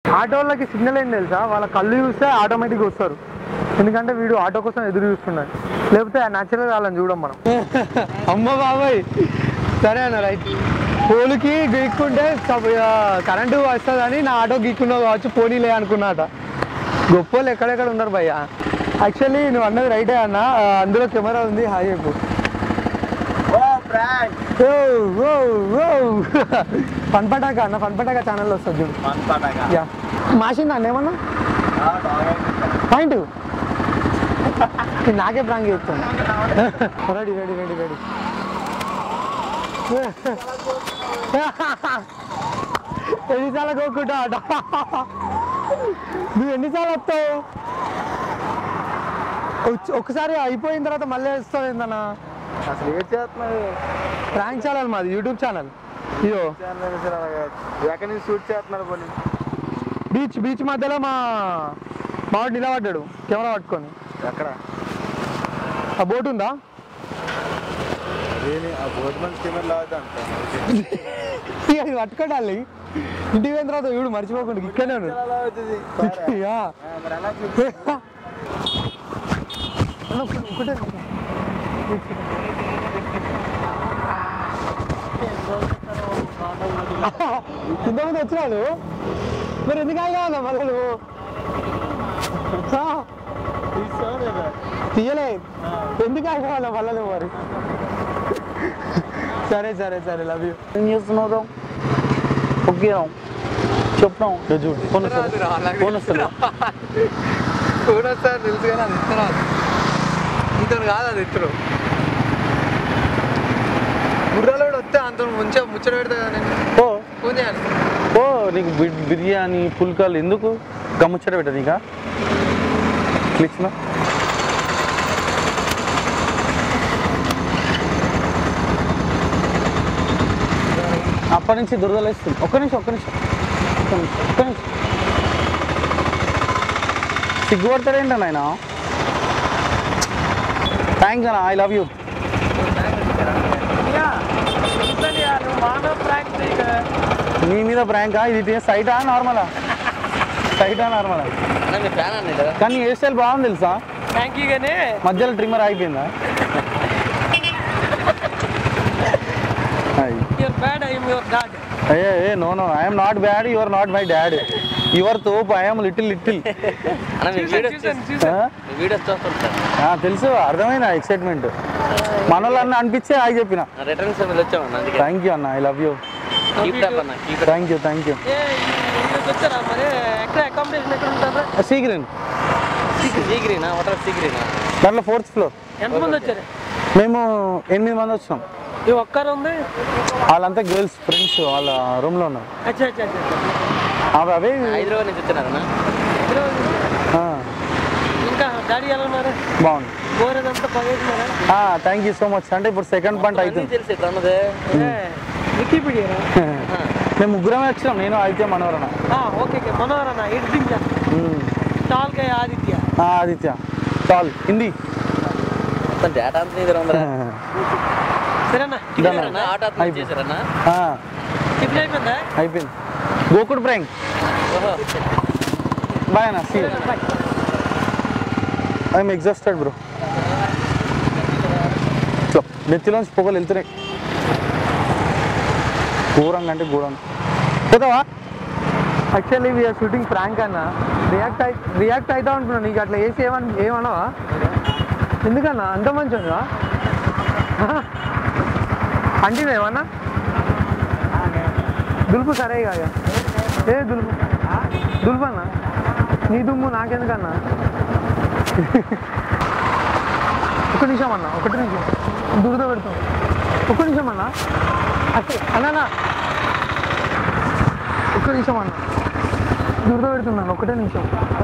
Auto వాళ్ళకి signal ఏం తెలుసా వాళ్ళ కళ్ళు చూస్తే ఆటోమేటిక్గా వస్తారు ఎందుకంటే వీడు ఆటో కోసం ఎదురు చూస్తున్నాడు లేకపోతే న్యాచురల్గా వాళ్ళని చూడం మనం అమ్మ బాబాయ్ సరే అన్న రైట్ పోలుకి గీక్కుంటే కరెంటు వస్తుందని నా ఆటో గీక్కున్నావు కావచ్చు పోనీలే అనుకున్నాట గొప్ప వాళ్ళు ఎక్కడెక్కడ ఉన్నారు భయ్య యాక్చువల్లీ నువ్వు అన్నది రైటే అన్న ఆ, అందులో కెమెరా ఉంది హాయ్ చెప్పు ఓ, ఓ, ఓ. ఫన్ పటాక అన్న ఫన్ పటాక ఛానల్ వస్తుంది చూడు యా మాసిందా అన్న ఏమన్నా పాయింట్ నాకే ప్రాంక్ చెప్తాను రెడీ రెడీ రెడీ రెడీ ఎన్నిసార్లు కోక్కుంటా ఆట నువ్వు ఎన్నిసార్లు వస్తావు వచ్చి- ఒకసారి అయిపోయిన తర్వాత మళ్ళీ వస్తావు ఏందన్నా అసలు ఏం చేస్తున్నాడు ప్రాంక్ ఛానల్ మాది యూట్యూబ్ ఛానల్ ఇయో ఎక్కడి నుంచి షూట్ చేస్తున్నాడు పోనీ బీచ్ బీచ్ మధ్యలో మా మావాడు నిలబడ్డాడు కెమెరా పట్టుకొని ఎక్కడ ఆ బోట్ ఉందా అదేని ఆ బోర్డు మంచి కెమెరా లాగుతా ఇక ఇది పట్టుకోవాలి ఇంటికి పోయిన తర్వాత వీడు మర్చిపోకుండా ఇక్కడే ఉన్నాడు యా. మరి ఎలా అన్న, ఒకటి- ఒకటే నిమిషం. ఇంతమంది వచ్చినాడు మరి ఎందుకు ఆగా మళ్ళీ నువ్వు ఆ, తీయలే ఎందుకు ఆగా మళ్ళీ నువ్వు మరి సరే సరే సరే లవ్ యూ ఏం చేస్తున్నావు ఓకే చెప్తాం చూడు ఫోన్ వస్తుంది ఫోన్ వస్తుంది కూడా సార్ తెలుసు కానీ అది ఇస్తున్నారు ఇంత కాదు అది ఇద్దరు గుర్రాలు కూడా వస్తే అంత మంచిగా ముచ్చట పెడతా కదా నేను ఓ ఫోన్ చేయాలి ఓ నీకు బి- బిర్యానీ పుల్కాలు ఎందుకు గమ్ముచ్చట పెట్ట నీకా క్లిచ్చిన అప్పటి నుంచి దురదలేస్తుంది ఒక్క నిమిషం ఒక్క నిమిషం ఒక్క నిమిషం ఒక్క నిమిషం సిగ్గుపడతాడేంటన్న ఆయన థ్యాంక్స్ అన్న ఐ లవ్ యూ నీ మీద ప్రాంకా ఇది సైటా నార్మలా సైటా నార్మలా ఫ్యాన్ అన్నాడు కానీ హెయిర్ స్టైల్ బాగుంది తెలుసా థ్యాంక్ యూ కానీ మధ్యలో ట్రిమ్మర్ అయిపోయిందా your bad I'm your dad అయ్యే ఏ no no I'm not bad you are not my dad your తోపు ఐఎమ్ లిటిల్ లిటిల్ అన్న మీ వీడియోస్ మీ వీడియోస్ చూస్తుంటాను తెలుసు అర్థమైందా ఎక్సైట్మెంట్ మన వాళ్ళు అన్న అనిపించే ఆగి చెప్పిన రిటర్న్ సెమిల్ వచ్చామన్న అందుకే థ్యాంక్ యూ అన్న I love you keep up అన్న keep thank you thank you వచ్చారా మరి ఎక్కడ అకామిడేషన్ ఎక్కడ ఉంటారా సీగ్రీన్ సీగ్రీనా వాట్ ఆర్ సీగ్రీనా దాంట్లో ఫోర్త్ ఫ్లోర్ ఎంతమంది వచ్చారు మేము ఎనిమిది మంది వచ్చినాం ఈ ఒక్కరు ఉంది వాళ్ళంతా గర్ల్స్ ఫ్రెండ్స్ వాళ్ళ రూమ్లో ఉన్నారు అచ్చా అచ్చా అచ్చా అవి అవే హైదరాబాద్ నుంచి వచ్చారన్నా ఆ, ఇంకా డాడీ ఎలా ఉన్నారు బాగుంది బోరేదంతా పగేస్తున్నారా థ్యాంక్ యూ సో మచ్ అంటే ఇప్పుడు సెకండ్ పంట అవుతుంది తెలుసు ఇక్కడ ఉన్నదే వికీపీడియా మేము ముగ్గురమే వచ్చినాం నేను అయితే మనోరణ ఓకే ఓకే మనోహరన్న ఎడిటింగ్ చాల్కే ఆదిత్య ఆదిత్య చాల్ హిందీ మొత్తం డేటా అంతా దగ్గర ఉందా సరేనా ఇదన్నా. ఆట అయిపోయింది. చేశారన్నా ఆ, టిఫిన్ అయిపోయిందా అయిపోయింది గోకుడు ప్రాంక్ ఓహో బాయ్ అన్న సీ ఐఎమ్ ఎగ్జాస్టెడ్ బ్రో ఇట్లా నెత్తిలోంచి పొగలు వెళ్తున్నాయి ఘోరంగా అంటే ఘోరం పోతావా యాక్చువల్లీ వీఆర్ షూటింగ్ ప్రాంక్ అన్న రియాక్ట్ అయి రియాక్ట్ అవుతా ఉంటున్నాను నీకు అట్లా వేసి ఏమని ఏమన్నావా ఎందుకన్నా అంత మంచిగా అంటే ఏమన్నా దులుపు సరే కాక ఏ దులుపు దులుపు అన్న నీ దుమ్ము నాకెందుకన్నా ఒక నిమిషం అన్న ఒకటి నిమిషం దురద పెడతాం ఒక్క నిమిషం అన్న అసలు అన్నా ఒక్క నిమిషం అన్న దురద పెడుతున్నాను ఒకటే నిమిషం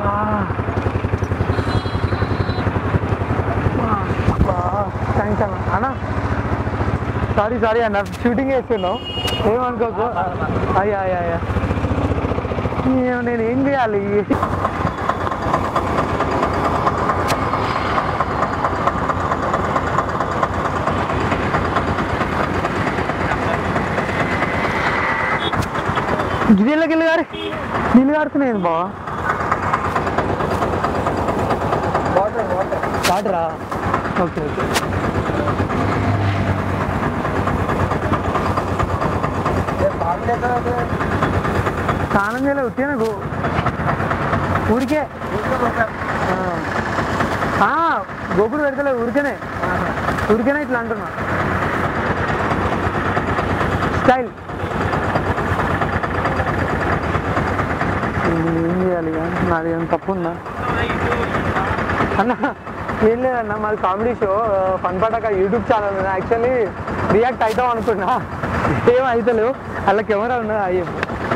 థ్యాంక్స్ అన్న అన్న సారీ సారీ అన్న షూటింగ్ వేస్తున్నావు ఏమనుకోకు అయ్యా అయ్యా అయ్యా ఏ- నేను ఏం చేయాలి గిరిలకి వెళ్ళి గారి నీళ్ళు కాడుతున్నాయి బావా వాటర్ వాటర్ వాటరా ఓకే ఓకే బాగా ఎక్కడ స్నానం చేయలేదు ఉట్టిగా నాకు ఊరికే ఆ. ఆ, గోపుడు పెడతలేదు ఊరికేనే ఊరికేనే ఇట్లా అంటున్నా స్టైల్ ఏం చేయాలి ఇక? నాది ఏం తప్పు ఉందా అన్న ఏం లేదన్న మాది comedy show fun Pataka YouTube channel ఉంది యాక్చువల్లీ రియాక్ట్ అవుతాం అనుకున్నా ఏం అవుతలేవు అలా కెమెరా ఉన్నది అయ్యో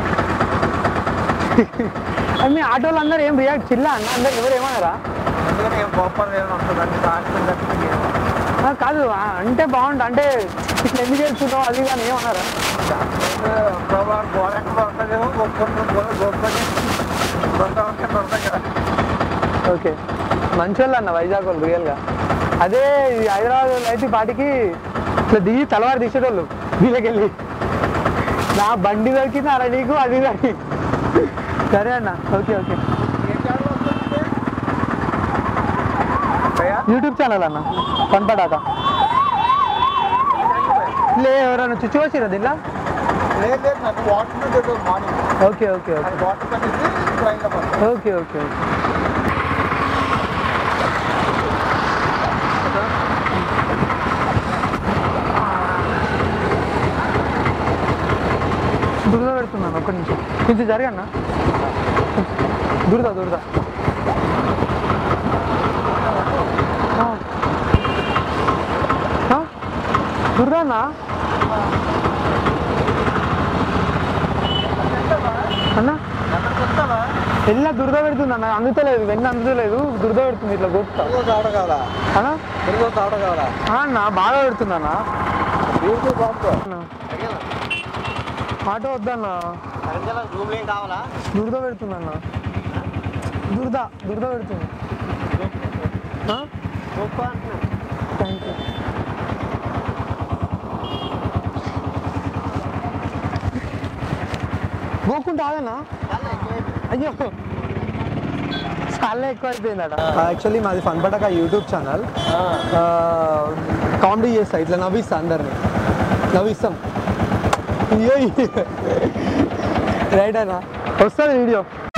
అది మీ ఆటోలు అందరూ ఏం రియాక్ట్ చిల్లా అన్న అందరు ఎవరు ఏమన్నారా అందుకని ఏం గొప్పది ఏమైనా వస్తుంది అంటే దాంట్లో ఆ, కాదు ఆ, అంటే బాగుండు అంటే ఇట్లా ఎందుకు వెళ్తున్నావు అది కానీ ఏమన్నారా ప్రభావం గోడ ఎక్కడ పడుతుందేమో గొప్ప గోడ గొప్పని పడతా ఉంటే పడతాయి కదా ఓకే మంచి వాళ్ళు అన్న వైజాగ్ వాళ్ళు రియల్గా అదే ఈ హైదరాబాద్ వాళ్ళు అయితే ఈ పాటికి ఇట్లా దిగి తలవారు తీసేటోళ్ళు వీళ్ళకెళ్ళి నా బండి దొరికింది అలా నీకు అది కానీ సరే అన్న ఓకే ఓకే ఏం ఛానల్ వస్తుంది భయ్యా యూట్యూబ్ ఛానల్ అన్న పన్పడాక లే ఎవరైనా చుచ్చు వచ్చిరా దీనిలో లేదు లేదు నాకు వాటర్ మీద ఏదో మార్నింగ్ ఓకే ఓకే ఓకే అది వాటర్ పనిచేసి ట్రైన్లో పడుతుంది ఓకే ఓకే ఓకే దురద పెడుతున్నాను ఒక్క నిమిషం కొంచెం జరగన్నా దురద దురద ఆ. ఆ? దురద అన్నా అన్నా ఎల్ల దురద పెడుతుంది అన్న అందుతలేదు వెన్న అందుతలేదు దురద పెడుతుంది ఇట్లా కొట్టుతా తిరుగు ఆడ కావాలా అన్నా తిరుగు ఆడ కావాలా ఆ అన్న బాగా పెడుతుంది అన్న తిరుగు బాబు అన్న, ఆటో వద్దన్న రూమ్ ఏం కావాలా దురద పెడుతుంది అన్న దురద దురద పెడుతుంది థ్యాంక్ యూ గోకుంటా ఆగనా అయ్యో చాలా ఎక్కువ అయిపోయిందట యాక్చువల్లీ మాది fun Pataka YouTube channel comedy చేస్తా ఇట్లా నవ్విస్తా అందరిని నవ్విస్తాం రైట్ అన్న వస్తుంది వీడియో